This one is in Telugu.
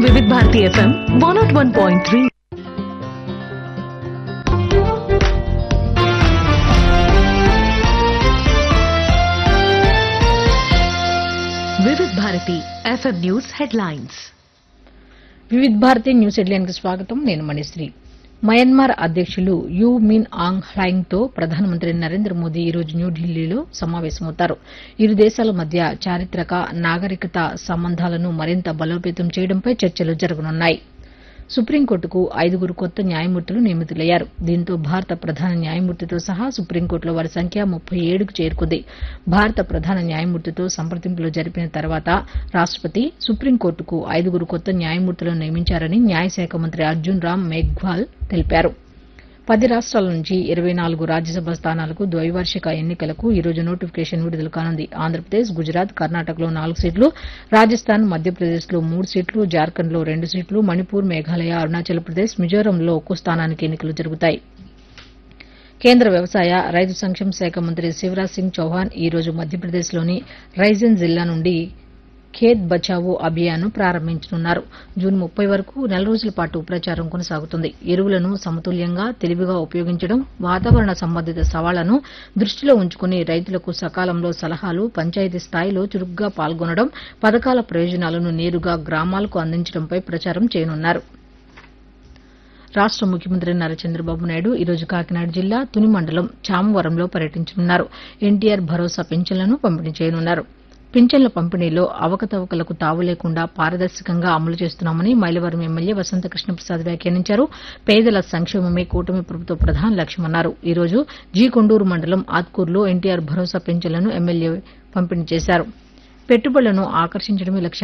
వివిధ Bharati FM one nought one point three Vividh Bharati FM news headlines Vividh Bharati news headline కి స్వాగతం నేను మణిశ్రీ మయన్మార్ అధ్యక్షులు యూ మిన్ ఆంగ్ హ్లాంగ్ తో ప్రధానమంత్రి నరేంద్ర మోదీ ఈ రోజు న్యూఢిల్లీలో సమావేశమవుతారు ఇరు దేశాల మధ్య చారిత్రక నాగరికత సంబంధాలను మరింత బలోపేతం చేయడంపై చర్చలు జరగనున్నాయి సుప్రీంకోర్టుకు ఐదుగురు కొత్త న్యాయమూర్తులు నియమితులయ్యారు దీంతో భారత ప్రధాన న్యాయమూర్తితో సహా సుప్రీంకోర్టులో వారి సంఖ్య ముప్పై ఏడుకు చేరుకుంది భారత ప్రధాన న్యాయమూర్తితో సంప్రదింపులు జరిపిన తర్వాత రాష్టపతి సుప్రీంకోర్టుకు ఐదుగురు కొత్త న్యాయమూర్తులను నియమించారని న్యాయశాఖ మంత్రి అర్జున్ రామ్ మేఘ్వాల్ తెలిపారు పది రాష్ట్రాల నుంచి ఇరవై నాలుగు రాజ్యసభ స్థానాలకు ద్వైవార్షిక ఎన్నికలకు ఈ రోజు నోటిఫికేషన్ విడుదల కానుంది ఆంధ్రప్రదేశ్ గుజరాత్ కర్ణాటకలో నాలుగు సీట్లు రాజస్థాన్ మధ్యప్రదేశ్లో మూడు సీట్లు జార్ఖండ్లో రెండు సీట్లు మణిపూర్ మేఘాలయ అరుణాచల్ ప్రదేశ్ మిజోరంలో ఒక్కో స్థానానికి ఎన్నికలు జరుగుతాయి కేంద్ర వ్యవసాయ రైతు సంక్షేమ శాఖ మంత్రి శివరాజ్ సింగ్ చౌహాన్ ఈ రోజు మధ్యప్రదేశ్లోని రైజన్ జిల్లా నుండి ఖేత్ బచావో అభియాన్ను ప్రారంభించనున్నారు జూన్ ముప్పై వరకు నెల రోజుల పాటు ప్రచారం కొనసాగుతుంది ఎరువులను సమతుల్యంగా తెలివిగా ఉపయోగించడం వాతావరణ సంబంధిత సవాళ్లను దృష్టిలో ఉంచుకుని రైతులకు సకాలంలో సలహాలు పంచాయతీ స్థాయిలో చురుగ్గా పాల్గొనడం పథకాల ప్రయోజనాలను నేరుగా గ్రామాలకు అందించడంపై ప్రచారం చేయనున్నారు రాష్ట ముఖ్యమంత్రి నారా చంద్రబాబు నాయుడు ఈ రోజు కాకినాడ జిల్లా తుని మండలం చామవరంలో పర్యటించనున్నారు ఎన్టీఆర్ భరోసా పింఛన్లను పంపిణీ చేయనున్నారు పింఛన్ల పంపిణీలో అవకతవకలకు తావు లేకుండా పారదర్శకంగా అమలు చేస్తున్నామని మైలవరం ఎమ్మెల్యే వసంత కృష్ణప్రసాద్ వ్యాఖ్యానించారు పేదల సంక్షేమమే కూటమి ప్రభుత్వ ప్రధాన లక్ష్యమన్నారు ఈ రోజు జీ కొండూరు మండలం ఆత్కూరులో ఎన్టీఆర్ భరోసా పింఛన్లను ఎమ్మెల్యే పంపిణీ చేశారు పెట్టుబడులను ఆకర్షించడమే లక్ష్యం